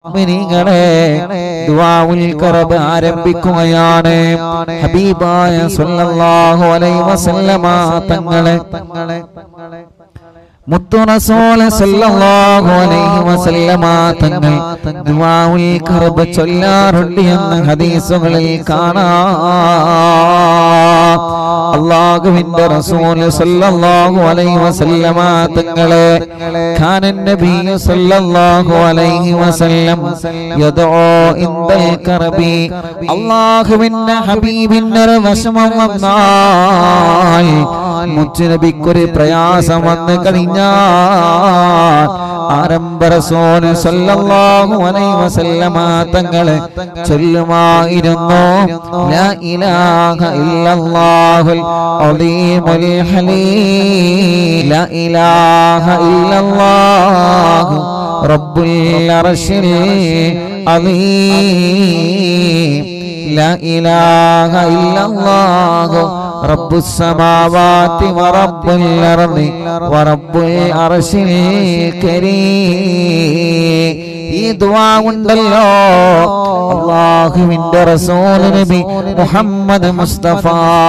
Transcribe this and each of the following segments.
മുഅ്മിനീങ്ങളെ ദുആഉൽ കറബ് ആരംഭിക്കുകയാണ് ഹബീബായ സല്ലല്ലാഹു അലൈഹി വസല്ലമ തങ്ങളെ മുത്തു റസൂൽ സല്ലല്ലാഹു അലൈഹി വസല്ലമ തങ്ങൾ ദുആഉൽ കറബ് ചൊല്ലാറുണ്ട് എന്ന് ഹദീസുകളിൽ കാണാം അള്ളാഹുവിന്റെ റസൂൽ സല്ലല്ലാഹു അലൈഹി വസല്ലമ തങ്ങളെ ഖാനൻ നബി സല്ലല്ലാഹു അലൈഹി വസല്ലം യദഉ ഇൻദൽ കറബി അള്ളാഹുവിന്റെ ഹബീബിന്റെ ഒരു വിഷമം വന്നാൽ മുത്തുനബിക്കൊരു പ്രയാസം വന്നു കഴിഞ്ഞാൽ ആരംഭ റസൂല് സല്ലല്ലാഹു അലൈഹി വസല്ലമ തങ്ങളെ ചൊല്ലുമായിരുന്നു ലാ ഇലാഹ ഇല്ലല്ലാഹുൽ അലീമുൽ ഹലീം ലാ ഇലാഹ ഇല്ലല്ലാഹു റബ്ബുൽ അർശിൽ അലീം لا إله إلا الله رب السماوات ورب الأرض ورب العرش الكريم ഈ ദുആ ഉണ്ടല്ലോ അള്ളാഹുവിന്റെ റസൂൽ നബി മുഹമ്മദ് മുസ്തഫ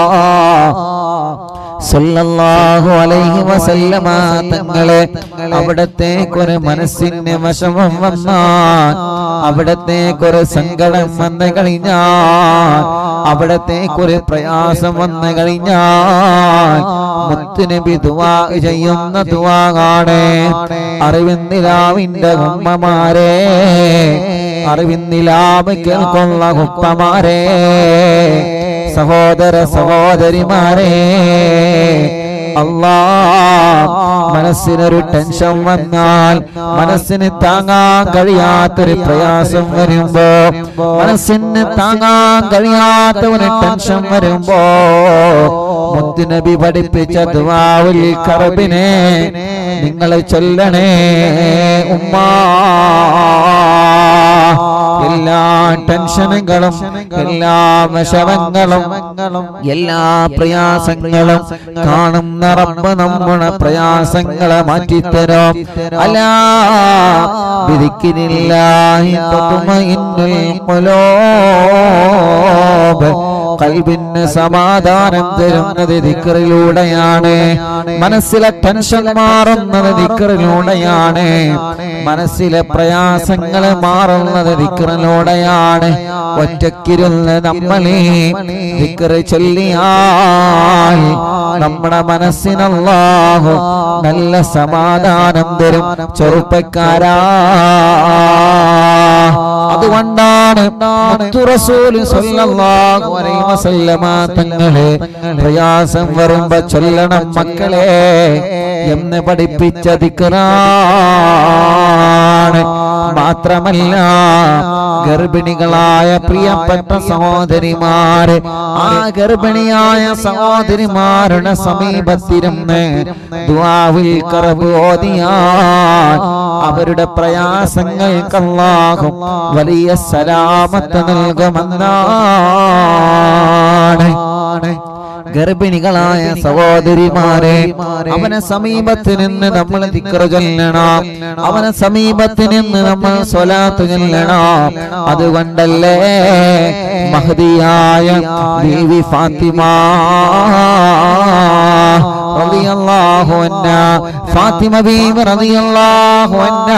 സല്ലല്ലാഹു അലൈഹി വസല്ലമ തങ്ങളെ അവിടത്തേക്കൊരു മനസ്സിന് വിഷമം വന്നാൽ അവിടത്തേക്കൊരു സങ്കടം വന്നു കഴിഞ്ഞാൽ അവിടത്തേക്കൊരു പ്രയാസം വന്നു കഴിഞ്ഞാൽ മുത്തുനബി ദുവാ ചെയ്യുന്ന ദുവാകാണ് അറിവിന്ദിലാവിന്റെ ഉമ്മമാരെ അറിവിന്ദിലാവ് കേൾക്കൊള്ള ഉപ്പമാരെ സഹോദര സഹോദരിമാരെ അല്ലാ മനസ്സിനൊരു ടെൻഷൻ വന്നാൽ മനസ്സിന് താങ്ങാൻ കഴിയാത്തൊരു പ്രയാസം വരുമ്പോ മനസ്സിന് താങ്ങാൻ കഴിയാത്ത ഒരു ടെൻഷൻ വരുമ്പോ മുത്തുനബി പഠിപ്പിച്ച ദുവാവുൽ കറബിനെ നിങ്ങൾ ചൊല്ലണേ ഉമ്മാ എല്ലാ ടെൻഷനുകളും എല്ലാ വിഷമങ്ങളും എല്ലാ പ്രയാസങ്ങളും കാണുന്ന റബ്ബ് നമ്മുടെ പ്രയാസങ്ങളെ മാറ്റിത്തരും അല്ല വിധിക്കുന്നില്ലാഹി തത്മഇന്നുൽ ഖുലൂബ് കൽബിന് സമാധാനം തരുന്നത് ദിക്കറിലൂടെയാണ് മനസ്സിലെ ടെൻഷൻ മാറുന്നത് ദിക്കറിലൂടെയാണ് മനസ്സിലെ പ്രയാസങ്ങൾ മാറുന്നത് ദിക്കറിലൂടെയാണ് ഒറ്റക്കിരുന്ന് നമ്മളെ ദിക്കറ് ചൊല്ലിയാൽ നമ്മുടെ മനസ്സിനല്ലാഹു നല്ല സമാധാനം തരും ചെറുപ്പക്കാരാ അതുകൊണ്ടാണ് മുത്തു റസൂല് സ്വല്ലല്ലാഹു അലൈഹി വസല്ലമ തങ്ങളെ പ്രയാസം വരുമ്പോ ചൊല്ലണം മക്കളെ എന്ന് പഠിപ്പിച്ച ദിക്റാണ് മാത്രമല്ല ഗർഭിണികളായ പ്രിയപ്പെട്ട സഹോദരിമാര് ആ ഗർഭിണിയായ സഹോദരിമാരുടെ സമീപത്തിരുന്ന് ദുആവിൽ കറബ് ഓതിയാൽ അവരുടെ പ്രയാസങ്ങൾക്ക് അല്ലാഹു വലിയ സലാമത്ത് നൽകുമെന്നാണ് ഗർഭിണികളായ സഹോദരിമാരെ അവനെ സമീപത്ത് നിന്ന് നമ്മൾ ദിക്റ് ചൊല്ലണം അവനെ സമീപത്ത് നിന്ന് നമ്മൾ സ്വലാത്ത് ചൊല്ലണം അതുകൊണ്ടല്ലേ മഹദിയായ ബീവി ഫാത്തിമ റളിയല്ലാഹു അൻഹ ഫാത്തിമ ബീവി റളിയല്ലാഹു അൻഹ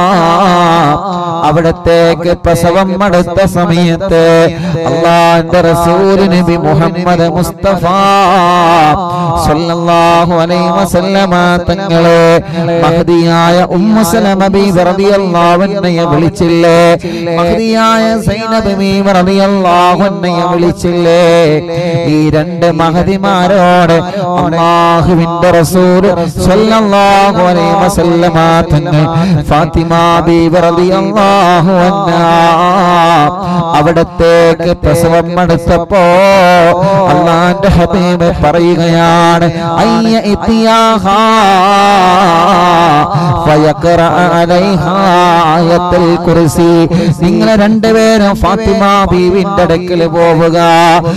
അവിടത്തേക്ക് പ്രസവം അടുത്ത സമയത്ത് അള്ളാന്റെ റസൂൽ നബി മുഹമ്മദ് മുസ്തഫ സല്ലല്ലാഹു അലൈഹി വസല്ലമ തങ്ങളെ മഹദിയായ ഉമ്മു സലമ ബീവി റളിയല്ലാഹു അൻഹയെ വിളിച്ചില്ലേ മഹദിയായ സൈനബ് ബീവി റളിയല്ലാഹു അൻഹയെ വിളിച്ചില്ലേ ഈ രണ്ട് മഹദിമാരോട് അല്ലാഹുവിന്റെ റസൂൽ സല്ലല്ലാഹു അലൈഹി വസല്ലമ തങ്ങൾ ഫാത്തിമ ബീവി റളിയല്ലാഹു അൻഹ അവിടത്തേക്ക് പ്രസവം അടുത്തപ്പോ അള്ളാന്റെ ഹബീബ് പറയുകയാണ് അയ്യ ഇത്തിയാഹാ ഫയഖറ അലൈഹാ ആയത്തുൽ കുർസി നിങ്ങൾ രണ്ടുപേരും ഫാത്തിമ ബീവിന്റെ അടുക്കൽ പോവുക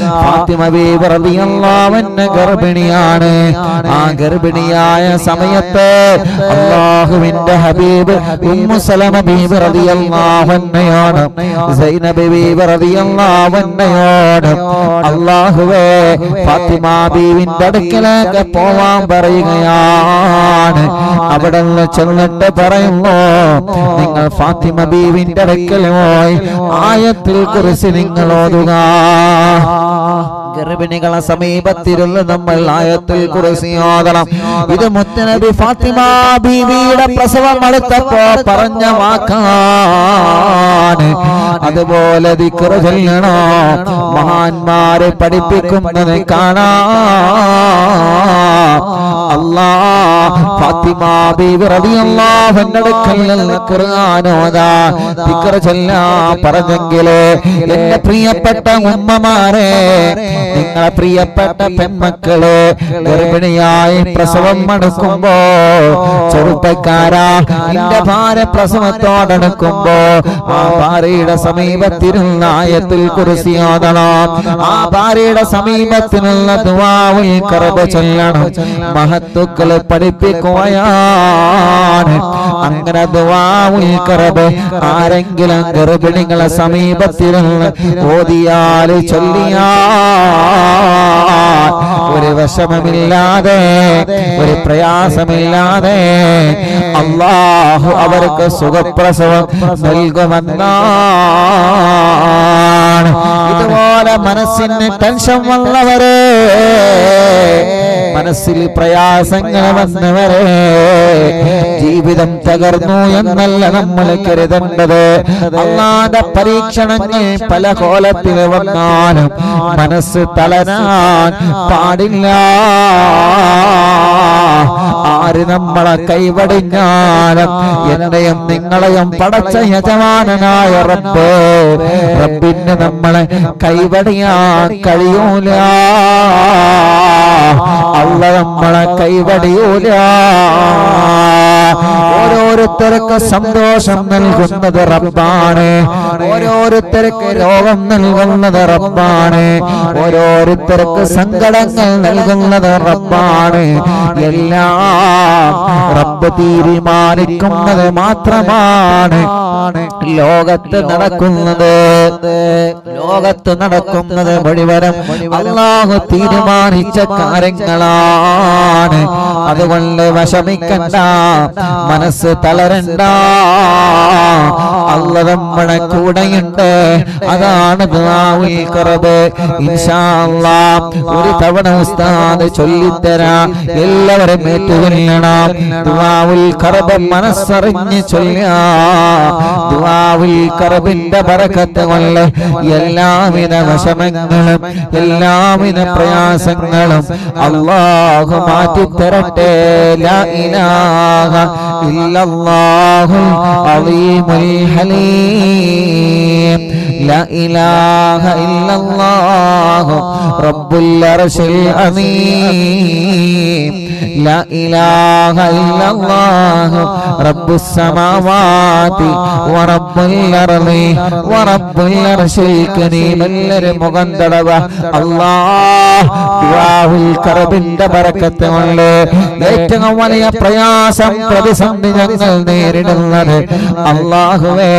ഫാത്തിമ ബീവി റളിയല്ലാഹു അൻഹ ഗർഭിണിയാണ് ആ ഗർഭിണിയായ സമയത്ത് സമയത്ത് അള്ളാഹുവിന്റെ ഹബീബ് ഉമ്മു സലമ ബീബി റളിയല്ലാഹു അൻഹയോട് സൈനബ് ബീബി റളിയല്ലാഹു അൻഹയോട് അള്ളാഹുവേ ഫാത്തിമ ബീവിന്റെ അടുക്കലേക്ക് പോവാൻ പറയുകയാണ് അവിടെ നിന്ന് ചെന്നിട്ട് പറയുന്നു നിങ്ങൾ ഫാത്തിമ ബീവിന്റെ അടുക്കൽ പോയി ആയത്തിൽ കുറിച്ച് നിങ്ങൾ ഓതുക ഗർഭിണികളെ സമീപത്തിരുന്ന് നമ്മൾ ആയത്തിൽ കുറിച്ച് ഓതണം ഇത് മുത്തനബി ഫാത്തിമ ബീവിയുടെ പ്രസവം അടുത്തപ്പോ പറഞ്ഞ വാക്കാണ് അതുപോലെ ദിക്റ് ചൊല്ലണോ മഹാന്മാരെ പഠിപ്പിക്കുന്നത് കാണാം അല്ലാ ഫാത്തിമ ബീവി റളിയല്ലാഹു അൻഹയുടെ നിന്ന് ഖുർആൻ ഓതാ ദിക്ർ ചൊല്ലാൻ പറഞ്ഞെങ്കില് എന്റെ പ്രിയപ്പെട്ട ഉമ്മമാരെ നിങ്ങളെ പ്രിയപ്പെട്ട പെൺമക്കള് ഗർഭിണിയായി പ്രസവം എടുക്കുമ്പോ ചെറുപ്പക്കാരാ നിന്റെ ഭാര്യ പ്രസവത്തോടടുക്കുമ്പോ ആ ഭാര്യയുടെ സമീപത്തിരുന്ന ആയത്തിൽ കുറിച്ച് ഓതണം ആ ഭാര്യയുടെ സമീപത്തിനുള്ള ദുവാവിൽ കറബ് ചൊല്ലണം മഹത്തുക്കള് പഠിപ്പിക്കുകയാണ് അങ്ങനെ ദുവാവിൽ കറബ് ആരെങ്കിലും ഗർഭിണികളെ സമീപത്തിരുന്ന് ഓതിയാല് ചൊല്ലിയാ ഒരു വിഷമമില്ലാതെ ഒരു പ്രയാസമില്ലാതെ അള്ളാഹു അവർക്ക് സുഖപ്രസവം നൽകുമെന്നാണ് ഇതുപോലെ മനസ്സിന് ടെൻഷൻ വന്നവരെ മനസ്സിൽ പ്രയാസങ്ങൾ വന്നവരെ ജീവിതം തകർന്നു എന്നല്ല നമ്മൾ കരുതേണ്ടത് അള്ളാന്റെ പരീക്ഷണങ്ങൾ പല കോലത്തിൽ വന്നാലും മനസ്സ് തളരാൻ പാടില്ല ആര് നമ്മളെ കൈവടിഞ്ഞാലും എന്നെയും നിങ്ങളെയും പടച്ച യജമാനനായ റബ്ബ് റബ്ബിന് നമ്മളെ കൈവടിയാൻ കഴിയൂല അള്ള നമ്മളെ കൈവടിയൂല ഓരോരുത്തർക്ക് സന്തോഷം നൽകുന്നത് റബ്ബാണ് ഓരോരുത്തർക്ക് രോഗം നൽകുന്നത് റബ്ബാണ് ഓരോരുത്തർക്ക് സങ്കടങ്ങൾ നൽകുന്നത് റബ്ബാണ് എല്ലാം റബ്ബ് തീരുമാനിക്കുന്നത് മാത്രമാണ് ലോകത്ത് നടക്കുന്നത് ലോകത്ത് നടക്കുന്നത് മുഴുവനും അള്ളാഹു തീരുമാനിച്ച കാര്യങ്ങളാണ് അതുകൊണ്ട് വിഷമിക്കണ്ട മനസ്സ് തളരണ്ട അല്ല നമ്മുടെ കൂടെയുണ്ട് അതാണ് ദുആഉൽ ഖറബ് ഇൻഷാ അല്ലാഹ് ഒരു തവണ ഉസ്താദ് ചൊല്ലിത്തരാ എല്ലാവരും ഏറ്റുകൊല്ലണം ദുആഉൽ ഖറബ് മനസ്സറിഞ്ഞ് ചൊല്ലാ ദുആഉൽ ഖറബിന്റെ ബറക്കത്ത് കൊണ്ട് എല്ലാവിധ വിഷമങ്ങളും എല്ലാവിധ പ്രയാസങ്ങളും അല്ലാഹു മാറ്റി തരട്ടെ ലാ ഇലാഹ ഇല്ലല്ലാഹുൽ അലീമുൽ ഹലീം لا إله إلا الله رب العرش العظيم لا إله إلا الله رب السماوات ورب الأرض ورب العرش الكريم എല്ലാവരും മുഖം തടവ അല്ലാഹ് ദുആഉൽ കറബിന്റെ ബറക്കത്ത് കൊണ്ട് ഏറ്റവും വലിയ പ്രയാസം പ്രതിസന്ധി ഞങ്ങൾ നേരിടുന്നത് അല്ലാഹുവേ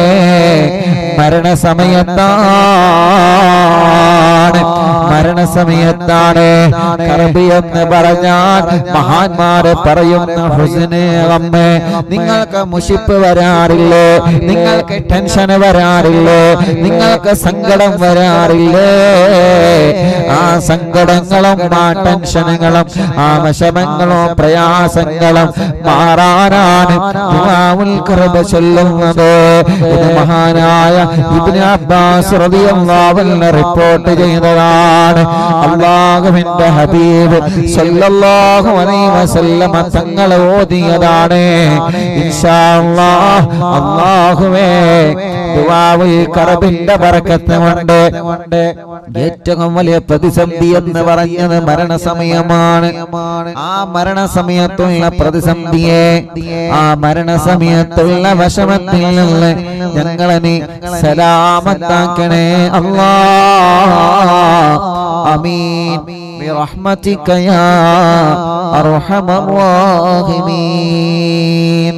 മരണസമയത്താണ് മരണസമയത്താണ് കറബി എന്ന് പറഞ്ഞാൽ മഹാന്മാര് പറയുന്ന ഹുസനെ അമ്മേ നിങ്ങൾക്ക് മുഷിപ്പ് വരാറില്ലേ നിങ്ങൾക്ക് ടെൻഷൻ വരാറില്ലേ നിങ്ങൾക്ക് സങ്കടം വരാറില്ലേ ആ സങ്കടങ്ങളും ആ ടെൻഷനുകളും ആ വിഷമങ്ങളും പ്രയാസങ്ങളും മാറാനാണ് ദുആഉൽ ഖറബ ചൊല്ലുന്നത് ഇത് മഹാനായ ഇബ്നു അബ്ബാസ് റളിയല്ലാഹു അൻഹു റിപ്പോർട്ട് ചെയ്തതാണ് അല്ലാഹുവിന്റെ ഹബീബ് സല്ലല്ലാഹു അലൈഹി വസല്ലമ തങ്ങൾ ഓതിയതാണ് ഇൻഷാ അല്ലാഹ് അല്ലാഹുവേ ദുആഉൽ ഖറബിന്റെ ബറക്കത്ത് കൊണ്ട് ഏറ്റവും വലിയ പ്രതിസന്ധി എന്ന് പറഞ്ഞത് മരണസമയമാണ് ആ മരണസമയത്തുള്ള പ്രതിസന്ധിയെ ആ മരണസമയത്തുള്ള വിഷമത്തിൽ നിന്ന് ഞങ്ങളെ നീ സലാമത്താക്കണേ അല്ലാ അമീൻ برحمتك يا أرحم الراحمين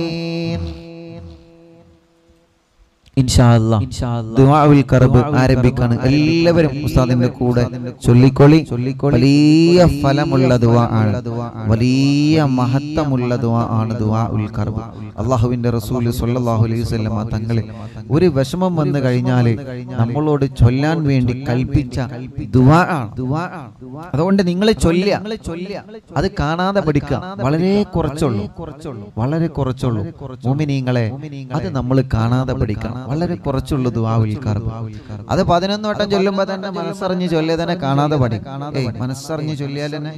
ദുആഉൽ കർബ് ആരംഭിക്കാണ് എല്ലാവരും ഉസ്താദിന്റെ കൂടെ ചൊല്ലിക്കൊളി വലിയ ഫലമുള്ള ദുആ ആണ് വലിയ മഹത്വമുള്ള ദുആ ആണ് ദുആഉൽ കർബ് അള്ളാഹുവിന്റെ റസൂൽ സല്ലല്ലാഹു അലൈഹി വസല്ലമ തങ്ങളിൽ ഒരു വിഷമം വന്നു കഴിഞ്ഞാൽ നമ്മളോട് ചൊല്ലാൻ വേണ്ടി കൽപ്പിച്ച ദുആ ആണ് അതുകൊണ്ട് നിങ്ങൾ ചൊല്ലുക അത് കാണാതെ പഠിക്കുക വളരെ കുറച്ചുള്ളൂ വളരെ കുറച്ചുള്ളൂ മുമിനീങ്ങളെ അത് നമ്മൾ കാണാതെ പഠിക്കണം വളരെ കുറച്ചുള്ളൂ ദുആവുൽ കർബ് അത് പതിനൊന്ന് വട്ടം ചൊല്ലുമ്പോ തന്നെ മനസ്സറിഞ്ഞ് ചൊല്ലിയ തന്നെ കാണാതെ പഠിക്കും ഏയ് മനസ്സറിഞ്ഞ് ചൊല്ലിയാൽ തന്നെ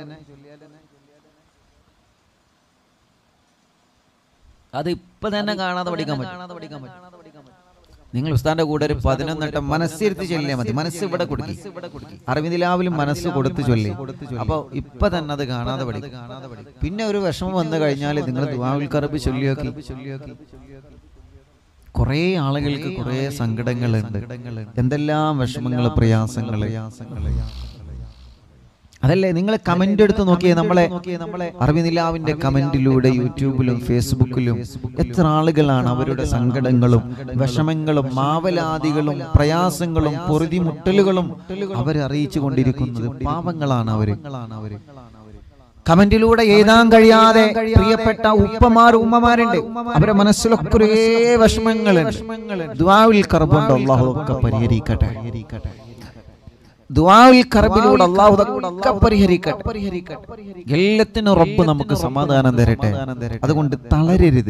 അത് ഇപ്പൊ തന്നെ കാണാതെ പഠിക്കാൻ പറ്റും നിങ്ങൾ ഉസ്താന്റെ കൂടെ ഒരു പതിനൊന്നെട്ടം മനസ്സിരുത്തി ചൊല്ലിയാൽ മതി മനസ്സ് ഇവിടെ കൊടുക്കി അറിവിന്ദിലാവിലും മനസ്സ് കൊടുത്ത് ചൊല്ലി അപ്പൊ ഇപ്പൊ തന്നെ അത് കാണാതെ പഠിക്കും പിന്നെ ഒരു വിഷമം വന്നു കഴിഞ്ഞാൽ നിങ്ങൾ ദുആവുൽ കർബ് ചൊല്ലിയോക്കി കുറേ ആളുകൾക്ക് കുറേ സങ്കടങ്ങളുണ്ട് എന്തെല്ലാം വിഷമങ്ങൾ പ്രയാസങ്ങൾ അതല്ലേ നിങ്ങൾ കമന്റ് എടുത്ത് നോക്കിയേ നമ്മളെ നമ്മളെ അറിവിനിലാവിന്റെ കമന്റിലൂടെ യൂട്യൂബിലും ഫേസ്ബുക്കിലും എത്ര ആളുകളാണ് അവരുടെ സങ്കടങ്ങളും വിഷമങ്ങളും മാവലാദികളും പ്രയാസങ്ങളും പൊറുതിമുട്ടലുകളും അവരെ അറിയിച്ചു കൊണ്ടിരിക്കുന്നത് പാവങ്ങളാണ് അവര് കമന്റിലൂടെ എഴുതാൻ കഴിയാതെ പ്രിയപ്പെട്ട ഉപ്പമാർ ഉമ്മമാരുണ്ട് അവരുടെ മനസ്സിലൊക്കെ കുറേ വിഷമങ്ങളുണ്ട് ദുആഉൽ കർബുണ്ട് അള്ളാഹു ഒക്കെ പരിഹരിക്കട്ടെ ദുആഉൽ കർബിലൂടെ അള്ളാഹു ഒക്കെ പരിഹരിക്കട്ടെ എല്ലാത്തിനും റബ്ബ് നമുക്ക് സമാധാനം തരട്ടെ അതുകൊണ്ട് തളരരുത്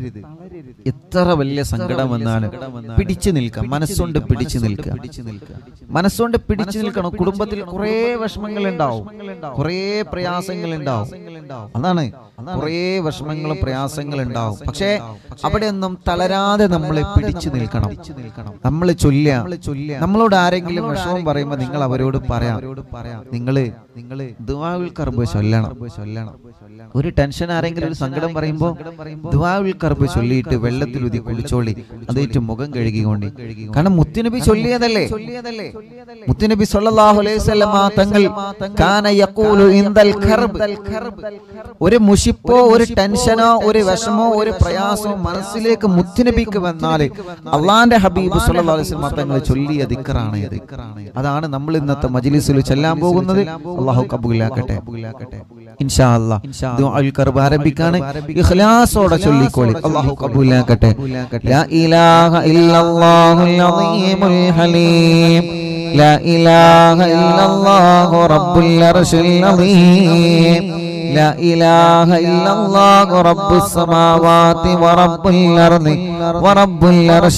എത്ര വലിയ സങ്കടം വന്നാലും പിടിച്ചു നിൽക്കാം മനസ്സുകൊണ്ട് പിടിച്ചു നിൽക്കുക മനസ്സുകൊണ്ട് പിടിച്ചു നിൽക്കണം കുടുംബത്തിൽ കുറേ വിഷമങ്ങൾ ഉണ്ടാവും കുറേ പ്രയാസങ്ങൾ ഉണ്ടാവും അതാണ് കുറേ വിഷമങ്ങളും പ്രയാസങ്ങൾ ഉണ്ടാവും പക്ഷേ അവിടെ ഒന്നും തളരാതെ നമ്മളെ പിടിച്ചു നിൽക്കണം നമ്മൾ ചൊല്ലുക നമ്മളോട് ആരെങ്കിലും വിഷമം പറയുമ്പോൾ നിങ്ങൾ അവരോട് പറയാം നിങ്ങള് നിങ്ങള് ദുവാവിൽ കർബ് ചൊല്ലണം ചൊല്ലണം ഒരു ടെൻഷൻ ആരെങ്കിലും ഒരു സങ്കടം പറയുമ്പോൾ ദുവാവിൽ കർബ് ചൊല്ലിയിട്ട് വെള്ളത്തിൽ ഉതി കുളിച്ചോളി അതേറ്റ് മുഖം കഴുകിക്കൊണ്ട് കാരണം മുത്തുനബി ചൊല്ലിയതല്ലേ മുത്തുനബി സല്ലല്ലാഹു അലൈഹി വസല്ലമ തങ്ങൾ കാന യഖൂലു ഇൻദൽ കർബ് ഒരു മുഷിപ്പോ ഒരു ടെൻഷനോ ഒരു വിഷമോ ഒരു പ്രയാസമോ മനസ്സിലേക്ക് മുത്തുനബിക്ക് വന്നാൽ അള്ളാന്റെ ഹബീബ് സല്ലല്ലാഹു അലൈഹി വസല്ലമ തങ്ങൾ ചൊല്ലിയ ദിക്റാണ് ഇത് അതാണ് നമ്മൾ ഇന്നത്തെ മജ്ലിസിൽ ചെല്ലാൻ പോകുന്നത് അള്ളാഹു കബൂലാക്കട്ടെ ഇൻഷാ അല്ലാഹ് ദുആഉൽ കർബ് ആരംഭിക്കാണ് ഇഖ്ലാസോടെ ചൊല്ലിക്കോളി അള്ളാഹു കബൂലാക്കട്ടെ ലാ ഇലാഹ ഇല്ലല്ലാഹുൽ അളീമുൽ ഹലീം لا إله إلا الله رب العرش العظيم لا إله إلا الله رب السماوات ورب الأرض ورب العرش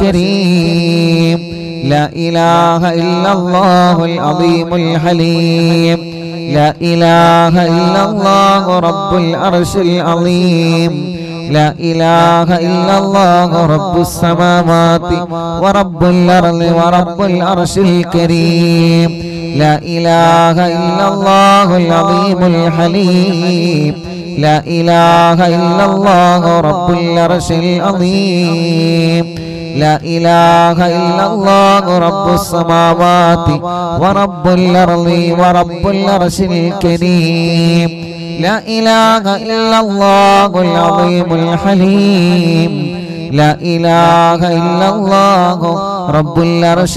الكريم لا إله إلا الله العظيم الحليم لا إله إلا الله رب العرش العظيم لا إله إلا الله رب السماوات ورب الأرض ورب العرش الكريم لا إله إلا الله العظيم الحليم لا إله إلا الله رب العرش العظيم لا إله إلا الله رب السماوات ورب الأرض ورب العرش الكريم لا إله إلا الله العظيم الحليم لا إله إلا الله رب العرش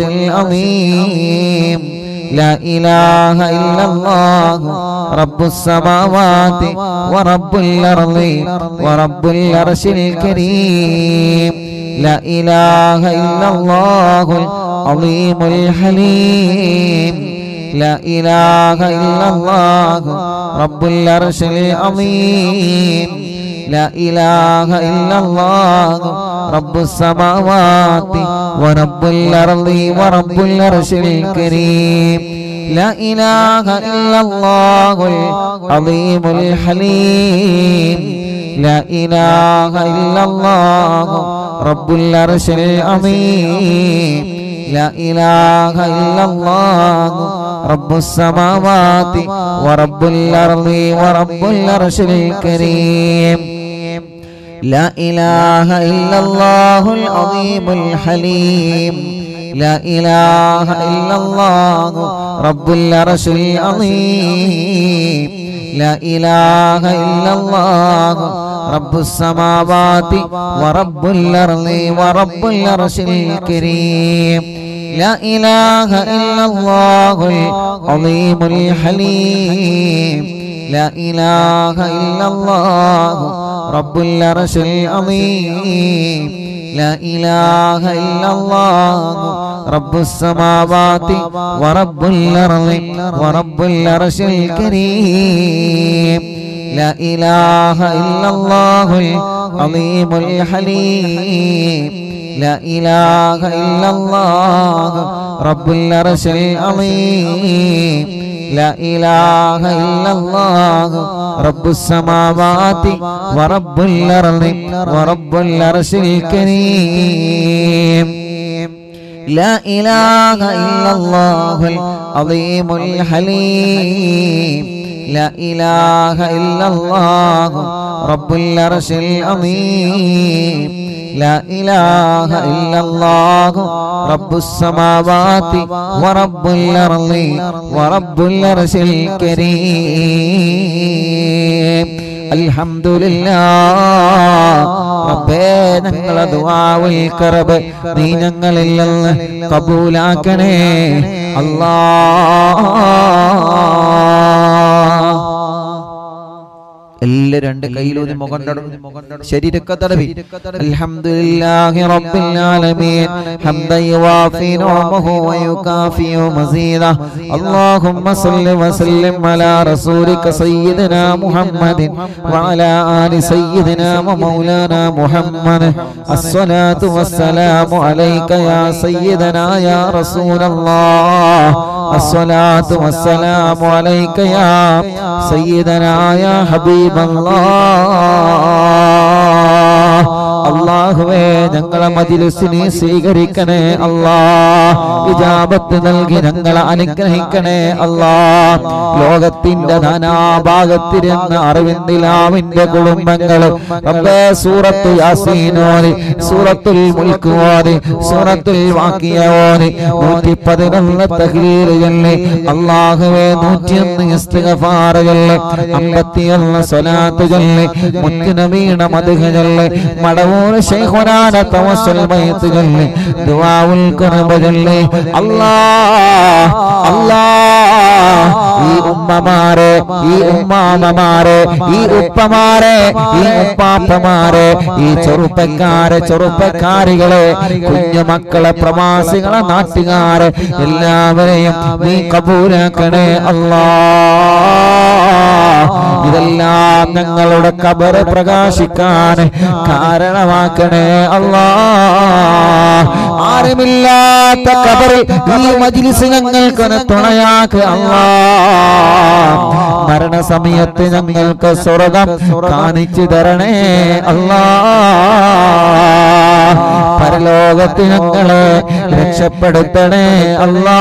العظيم لا إله إلا الله رب السماوات ورب الأرض ورب العرش الكريم لا إله إلا الله العظيم الحليم لا إله إلا الله رب العرش العظيم لا إله إلا الله رب السماوات ورب الأرض ورب العرش الكريم لا إله إلا الله العظيم الحليم لا إله إلا الله رب العرش العظيم لا إله إلا الله رب السماوات ورب الأرض ورب العرش الكريم لا إله إلا الله العظيم الحليم لا إله إلا الله റബ്ബുൽ അർശിൽ അളീം لا إله إلا الله رب السماوات ورب الأرض ورب العرش الكريم لا إله إلا الله العظيم الحليم لا إله إلا الله رب العرش العظيم لا إله إلا الله رب السماوات ورب الأرض ورب العرش الكريم لا إله إلا الله العظيم الحليم لا إله إلا الله رب العرش العظيم لا إله إلا الله رب السماوات ورب الأرض ورب العرش الكريم لا إله إلا الله العظيم الحليم لا إله إلا الله رب العرش العظيم لا إله إلا الله رب السماوات ورب الأرض ورب العرش الكريم الحمد لله റബ്ബേ ഞങ്ങളെ ദുആവുൽ കറബ് നീ ഞങ്ങളിൽ നിന്ന് കബൂലാക്കണേ അല്ലാ എല്ലാ രണ്ട് കയ്യിലൂതി മുഖം തടവി ശരീരക്കെ തടവി അൽഹംദുലില്ലാഹി റബ്ബിൽ ആലമീൻ ഹംദൻ യുവാഫി നിഅമഹു വയുകാഫി മസീദ اللهم صل وسلم على رسولك سيدنا محمد وعلى آل سيدنا ومولانا محمد الصلاة والسلام عليك يا سيدنا يا رسول الله الصلاة والسلام عليك يا سيدنا يا حبيب الله അള്ളാഹുവേ ഞങ്ങളെ മജിലിസിനെ സ്വീകരിക്കണേ അല്ലാ വിജാപത്ത് നൽകി ഞങ്ങളെ അനുഗ്രഹിക്കണേ അല്ലാ ലോകത്തിന്റെ നാനാഭാഗത്തിരുന്ന അറിവിന്ദിലാവിന്റെ കുടുംബങ്ങൾ റബ്ബേ സൂറത്ത് യാസീനോതി സൂറത്തുൽ മുൽക്ക് ഓതി സൂറത്തുൽ വാക്കിയ ഓതി നൂറ്റി പതിനൊന്ന് തഹ്ലീല് ചൊല്ലി അള്ളാഹുവേ നൂറ്റിയൊന്ന് ഇസ്തിഗഫാറ് ചൊല്ലി അമ്പത്തിയൊന്ന് സ്വലാത്ത് ചൊല്ലി മുത്തുനബീണ മധുഹ ചൊല്ലി മടവൂർ ശൈഖുനാന തവസ്സുൽ ബൈത്ത് ചൊല്ലി ദുആഉൽ ഖുർബ ചൊല്ലി അല്ലാ അല്ലാ ഈ ഉമ്മമാരെ ഈ ഉമ്മാമമാരെ ഈ ഉപ്പമാരെ ഈ ഉപ്പാപ്പമാരെ ഈ ചെറുപ്പക്കാരെ ചെറുപ്പക്കാരികളെ കുഞ്ഞുമക്കളെ പ്രവാസികളെ നാട്ടുകാരെ എല്ലാവരെയും നീ കബൂലാക്കണേ അല്ലാ ഇതെല്ലാം ഞങ്ങളുടെ കബറ് പ്രകാശിക്കാൻ കാരണമാക്കണേ അല്ലാ ആരുമില്ലാത്ത കബറിൽ ഈ മജിലിസ് ഞങ്ങൾക്ക് തുണയാക്ക് അല്ലാ മരണസമയത്ത് ഞങ്ങൾക്ക് സ്വർഗം കാണിച്ചു തരണേ അല്ലാ പരലോകത്ത് ഞങ്ങളെ രക്ഷപ്പെടുത്തണേ അല്ലാ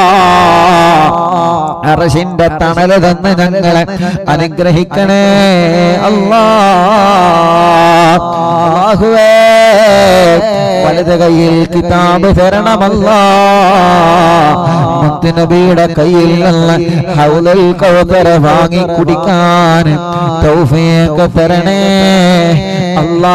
അറശിന്റെ തണല് തന്ന് ഞങ്ങളെ അനുഗ്രഹിക്കണേ അല്ലാ അല്ലാഹുവേ വലത് കയ്യിൽ കിതാബ് തരണമല്ലാ മുത്തുനബിയുടെ കയ്യിൽ നിന്ന് ഹൗലൽ കൗതര വാങ്ങി കുടിക്കാൻ തൗഫീഖ് തരണേ അല്ലാ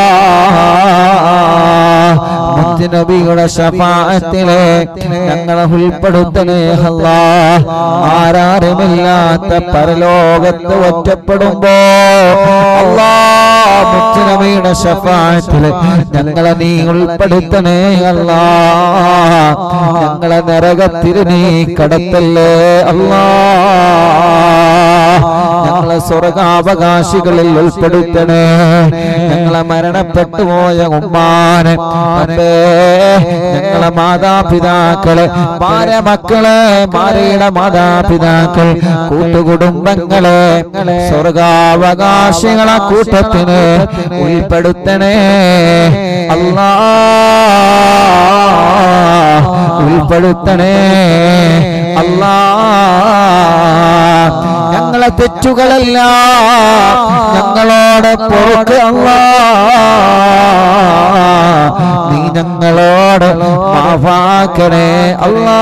മുത്തുനബിയുടെ ശഫാഅത്തിലെ ഞങ്ങളെ ഉൾപ്പെടുത്തണേ അല്ലാ ആരാരുമില്ലാത്ത പരലോകത്ത് ഒറ്റപ്പെടുമ്പോ അല്ലാ മുത്തുനബിയുടെ ശഫാഅത്തിലെ ഞങ്ങളെ നീ ഉൾപ്പെടുത്തണേ അല്ലാ ഞങ്ങളെ നരകത്തിൽ നീ കടത്തല്ലേ അല്ലാ ഞങ്ങളെ സ്വർഗാവകാശികളിൽ ഉൾപ്പെടുത്തണേ ഞങ്ങളെ മരണപ്പെട്ടു പോയ ഉമ്മാനെ റബ്ബേ, ഞങ്ങളെ മാതാപിതാക്കളെ ഭാര്യമക്കളെ ഭാര്യയുടെ മാതാപിതാക്കൾ കൂട്ടുകുടുംബങ്ങളെ സ്വർഗാവകാശികളെ കൂട്ടത്തിന് ഉൾപ്പെടുത്തണേ അല്ലാ ഉൾപ്പെടുത്തണേ അല്ലാ ഞങ്ങളെ ഞങ്ങളെ തെറ്റുകളെല്ലാം ഞങ്ങളോട് പൊറുക്ക് അല്ലാ നീ ഞങ്ങളോട് മാഫാക്കണേ അല്ലാ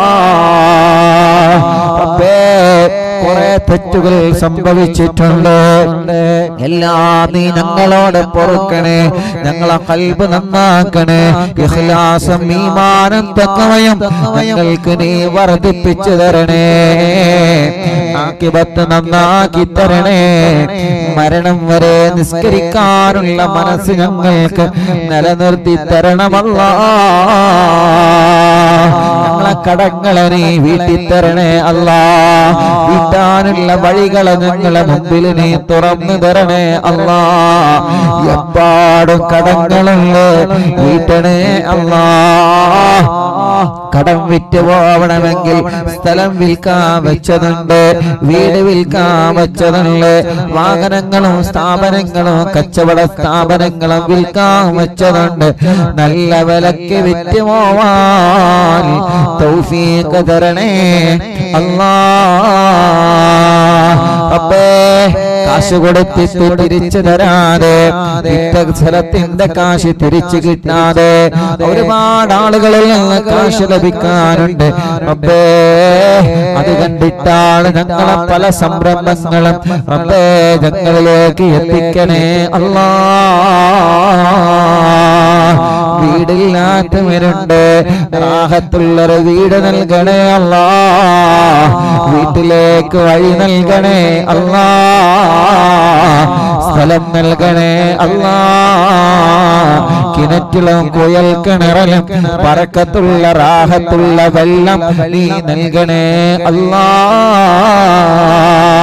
റബ്ബേ കുറെ തെറ്റുകൾ സംഭവിച്ചിട്ടുണ്ട് എല്ലാം നീ ഞങ്ങളോട് പൊറുക്കണേ ഞങ്ങളെ കൽബ് നന്നാക്കണേ ഇഖ്ലാസും ഈമാനും തക്കവയും ഞങ്ങൾക്ക് നീ വർദ്ധിപ്പിച്ചു തരണേ ആക്കിബത്ത് നന്നാക്കി തരണേ മരണം വരെ നിസ്കരിക്കാനുള്ള മനസ്സ് ഞങ്ങൾക്ക് നിലനിർത്തി തരണമല്ല ഞങ്ങളെ കടങ്ങളെ നീ വീട്ടി തരണേ അല്ല വീട്ടാനുള്ള വഴികളെ ഞങ്ങളെ മുമ്പിൽ നീ തുറന്നു തരണേ അല്ല എപ്പാടും കടങ്ങളുണ്ട് വീട്ടണേ അല്ലാ കടം വിറ്റ് പോവണമെങ്കിൽ സ്ഥലം വിൽക്കാൻ വെച്ചതുണ്ട് വീട് വിൽക്കാൻ വെച്ചതുണ്ട് വാഹനങ്ങളും സ്ഥാപനങ്ങളും കച്ചവട സ്ഥാപനങ്ങളും വിൽക്കാൻ വെച്ചതുണ്ട് നല്ല വിലക്ക് വിറ്റ് പോവാൻ തൗഫീഖ് തരണേ അല്ലാ അപ്പേ കാശ് കൊടുത്തിട്ട് തിരിച്ചു തരാതെ വിറ്റ സ്ഥലത്തിന്റെ കാശ് തിരിച്ചു കിട്ടാതെ ഒരുപാട് ആളുകളിൽ നിന്ന് കാശ് ലഭിക്കാനുണ്ട് അപ്പേ അത് കണ്ടിട്ടാണ് ഞങ്ങളെ പല സംരംഭങ്ങളും അപ്പേ ഞങ്ങളിലേക്ക് എത്തിക്കണേ അല്ലാ വീടില്ലാത്തവരുണ്ട് റാഹത്തുള്ളൊരു വീട് നൽകണേ അല്ലാ വീട്ടിലേക്ക് വഴി നൽകണേ അല്ലാ സ്ഥലം നൽകണേ അല്ലാ കിണറ്റിലും കുയൽ കിണറിലും പറക്കത്തുള്ള റാഹത്തുള്ള വെള്ളം നീ നൽകണേ അല്ലാ